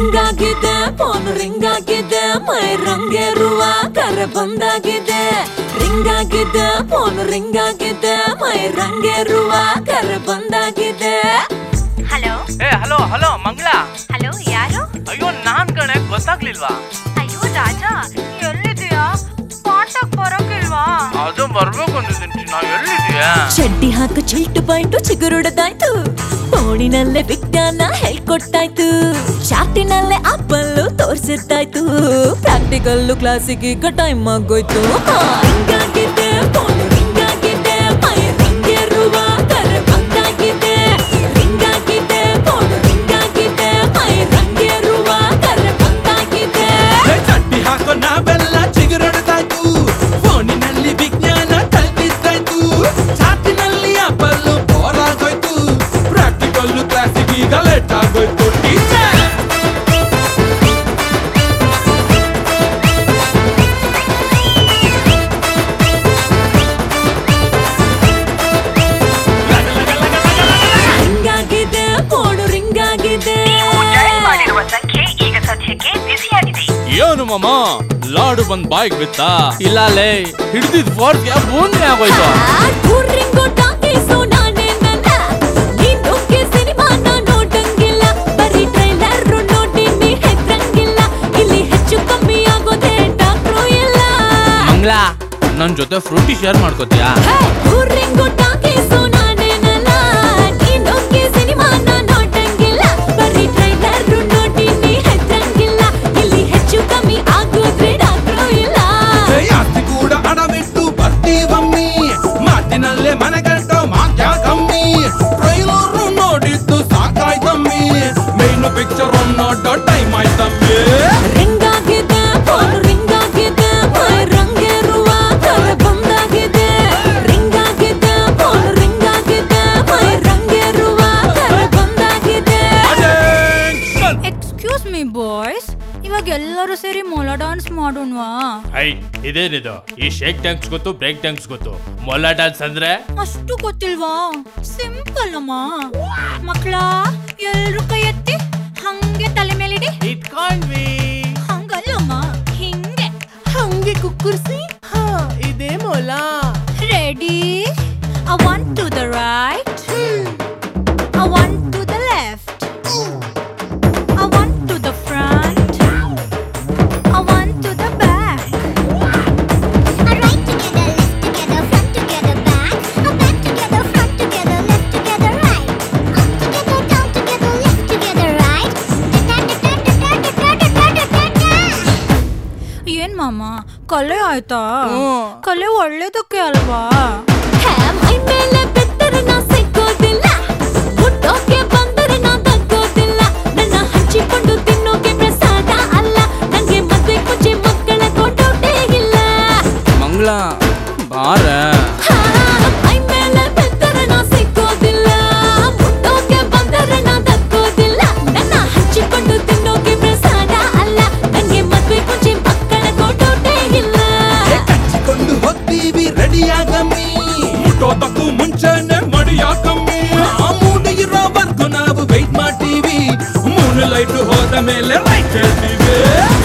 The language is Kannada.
ರಿಂಗ್ ಆಗಿದೆ ಫೋನ್ ರಿಂಗ್ ಆಗಿದೆ ಮೈ ರಂಗೇರುವ ಕರೆ ಬಂದಾಗಿದೆ ರಿಂಗ್ ಆಗಿದೆ ಫೋನ್ ರಿಂಗ್ ಆಗಿದೆ ಮೈ ರಂಗೇರುವ ಕರೆ ಬಂದಾಗಿದೆ ಹಲೋ ಏ ಹಲೋ ಹಲೋ ಮಂಗಳ ಹಲೋ ಯಾರು ಅಯ್ಯೋ ನಾನ್ ಕಣೆ ಗೊತ್ತಾಗ್ಲಿಲ್ವಾ ಅಯ್ಯೋ ರಾಜ ಎಲ್ಲಿದೀಯಾ ಕಾಂಟ್ಯಾಕ್ಟ್ ಬರೋಕಿಲ್ವಾ ಅದು ಬರ್ಬೇಕು ಅಂದಿದ್ದೀನಿ ನಾವ್ ಎಲ್ಲಿದ್ಯಾ ಚಡ್ಡಿ ಹಾಕು ಚಿಲ್ಟು ಪಾಯಿಂಟು ಚಿಗುರುಡದಾಯ್ತು ಫೋನಿನಲ್ಲೇ ವಿಜ್ಞಾನ ಹೇಳ್ಕೊಟ್ಟಾಯ್ತು ಚಾಟಿನಲ್ಲೇ ಆಪಲ್ಲು ತೋರ್ಸಿದ್ದಾಯ್ತು ಪ್ರಾಕ್ಟಿಕಲ್ಲು ಕ್ಲಾಸಿಗೆ ಈಗ ಟೈಮ್ ಆಗೋಯ್ತು ಹಾ, ಹಿಂಗಾಗಿದೆ ಫೋನ್ ಹಿಂಗಾಗಿದೆ ಮೈ ರಿಂಗೇರುವ ಕರೆ ಬಂದಾಗಿದೆ ಹಿಂಗಾಗಿದೆ ಫೋನ್ ಹಿಂಗಾಗಿದೆ ಮೈ ರಂಗೇರುವ ಕರೆ ಬಂದಾಗಿದೆ ಚಡ್ಡಿ ಹಾಕೋ ನಾವೆಲ್ಲ ಚಿಗುರೊಡೆದಾಯ್ತು ಫೋನಿನಲ್ಲಿ ವಿಜ್ಞಾನ ಕಲ್ಪಿದ್ದಾಯ್ತು ಚಾಟಿನಲ್ಲಿ ಅಪ್ಪಲ್ಲು ಬೋರ್ ಆಗೋಯ್ತು ಪ್ರಾಕ್ಟಿಕಲ್ ಕ್ಲಾಸಿಗೆ ಈಗ ಲೇಟ್ ಆಗೋಯ್ತು ಟೀಚರ್ ಹಿಂಗಾಗಿದೆ ಫೋನ್ ರಿಂಗಾಗಿದೆ ಮಾಡಿರುವ ಸಂಖ್ಯೆ ಈಗ ಸದ್ಯಕ್ಕೆ ಬಿಸಿಯಾಗಿದೆ ಏನು ಮಾಮ ಲಾಡು ಬಂದ್ ಬಾಯ್ಗ್ ಬಿತ್ತಾ ಇಲ್ಲ ಲೇ ಹಿಡ್ದಿದ್ ಫೋರ್ಸ್ ಬೂಂದಿ ಆಗೋಯ್ತು ಆ ಟೂರಿಂಗು ಟಾಕೀಸು ನಾನೇನಲ್ಲ. ನೀನೊಗ್ಗೆ ಸಿನಿಮಾನ ನೋಡಂಗಿಲ್ಲ. ಬರೀ ಟ್ರೈಲರ್ ನೋಡಿ ನೀ ಹೆದ್ರಂಗಿಲ್ಲ. ಇಲ್ಲಿ ಹೆಚ್ಚು ಕಮ್ಮಿ ಆಗೋದೇ ಡಾಕ್ಟ್ರು ಇಲ್ಲ. ಮಂಗಳ ನನ್ ಜೊತೆ ಫ್ರೂಟಿ ಶೇರ್ ಮಾಡ್ಕೋತೀಯಾ ಹೇ, ಟೂರಿಂಗು ಟಾಕೀಸು ನಾನೇನಲ್ಲ. ನೀನೊಗ್ಗೆ ಸಿನಿಮಾನ ನೋಡಂಗಿಲ್ಲ. ಬರೀ ಟ್ರೈಲರ್ ನೋಡಿ ನೀ ಹೆದ್ರಂಗಿಲ್ಲ. ಇಲ್ಲಿ ಹೆಚ್ಚು ಕಮ್ಮಿ ಆಗೋದೇ ಡಾಕ್ಟ್ರು ಇಲ್ಲ ಆಸ್ತಿ ಕೂಡ ಅಡವಿಟ್ಟು ಬರ್ತೀವಮ್ಮಿ ಮಾತಿನಲ್ಲೇ ಮನೆಗಂಟ ಮಾತ್ಯ ಕಮ್ಮಿ ಟ್ರೈಲರ್ ನೋಡಿದ್ದು ಸಾಕಾಯ್ತಮ್ಮಿ ಮೇನು ಪಿಕ್ಚರ್ ನೋಡೋ ಟೈಮ್ ಆಯ್ತಮ್ಮಿ ರಿಂಗ್ ಆಗಿದೆ ಫೋನ್ ರಿಂಗ್ ಆಗಿದೆ ಮೈ ರಂಗೇರುವ ಕರೆ ಬಂದಾಗಿದೆ ರಿಂಗ್ ಆಗಿದೆ ಫೋನ್ ರಿಂಗ್ ಆಗಿದೆ ಮೈ ರಂಗೇರುವ ಕರೆ ಬಂದಾಗಿದೆ Attention! ಎಕ್ಸ್ಕ್ಯೂಸ್ ಮೀ ಬಾಯ್ಸ್ ಇವಾಗ ಎಲ್ಲರೂ ಸೇರಿ ಮೊಲ ಡಾನ್ಸ್ ಮಾಡೋಣವಾ ಐ ಇದೇನಿದು ಈ ಶೇಕ್ ಟ್ಯಾಂಕ್ಸ್ ಗೊತ್ತು ಬ್ರೇಕ್ ಟ್ಯಾಂಕ್ಸ್ ಗೊತ್ತು ಮೊಲ್ಲ ಡ್ಯಾನ್ಸ್ ಅಂದ್ರೆ ಅಷ್ಟು ಗೊತ್ತಿಲ್ವಾ ಸಿಂಪಲ್ ಅಮ್ಮ ಮಕ್ಕಳ ಎಲ್ರು ಕೈ ಎತ್ತಿ ಹಂಗೆ ತಲೆ ಮೇಲಿಡಿ ಇಟ್ಕೊಂಡ್ವಿ ಹಂಗಲ್ಲಮ್ಮ ಹಿಂಗೆ ಹಂಗೆ ಕುಕ್ಕುರ್ಸಿ ಹಾ ಇದೇ ಮೊಲ ready uh one two the right uh one two the left uh one two the front uh one two the back A right together, left together, front together, back. A back together, front together, left together, right. Up together, down together, left together, right. Da-da-da-da-da-da-da-da-da-da-da. ಏನ್ ಮಾಮ ಕಲೆ ಆಯ್ತಾ ಕಲೆ ಒಳ್ಳೇದಕ್ಕೆ ಅಲ್ವಾ ಹೇ, ಮೈ ಮೇಲೆ ಬೆತ್ತರೆ ನಾ ಸಿಕ್ಕೋದಿಲ್ಲ ಮುಟ್ಟೋಕೆ ಬಂದರೆ ನಾ ತಗ್ಗೋದಿಲ್ಲ ನನ್ನ ಹಂಚಿಕೊಂಡು ತಿನ್ನೋಕೆ ಪ್ರಸಾದ ಅಲ್ಲ ನಂಗೆ ಮದ್ವೆ ಮುಂಚೆ ಮಕ್ಕಳ ಕೊಟ್ಟೋಟೇ ಇಲ್ಲ ಮಂಗಳ ಬಾರ ಹಾ, ಮೈ ಮೇಲೆ ಬೆತ್ತರೆ ನಾ ಸಿಕ್ಕೋದಿಲ್ಲ ಮುಟ್ಟೋಕೆ ಬಂದರೆ ನಾ ತಗ್ಗೋದಿಲ್ಲ ನನ್ನ ಹಂಚಿಕೊಂಡು ತಿನ್ನೋಕೆ ಪ್ರಸಾದ ಅಲ್ಲ ನಂಗೆ ಮದ್ವೆ ಮುಂಚೆ ಮಕ್ಕಳ ಕೊಟ್ಟೋಟೇ ಇಲ್ಲ ಕಚ್ಚಿಕೊಂಡು ಹೋಗ್ತೀವಿ ರೆಡಿಯಾಗಮ್ಮಿ ಮುಟ್ಟೋದಕ್ಕೂ ಮುಂಚೆನೆ ಮಡಿಯಾಕಮ್ಮಿ ಆ ಮೂಡಿ ಇರೋವರೆಗೂ ನಾವು ವೆಯ್ಟ್ ಮಾಡ್ತೀವಿ ಮೂನ್ ಲೈಟ್ ಹೋದ ಮೇಲೆ ಲೈಟ್ ಹೇಳ್ತೀವಿ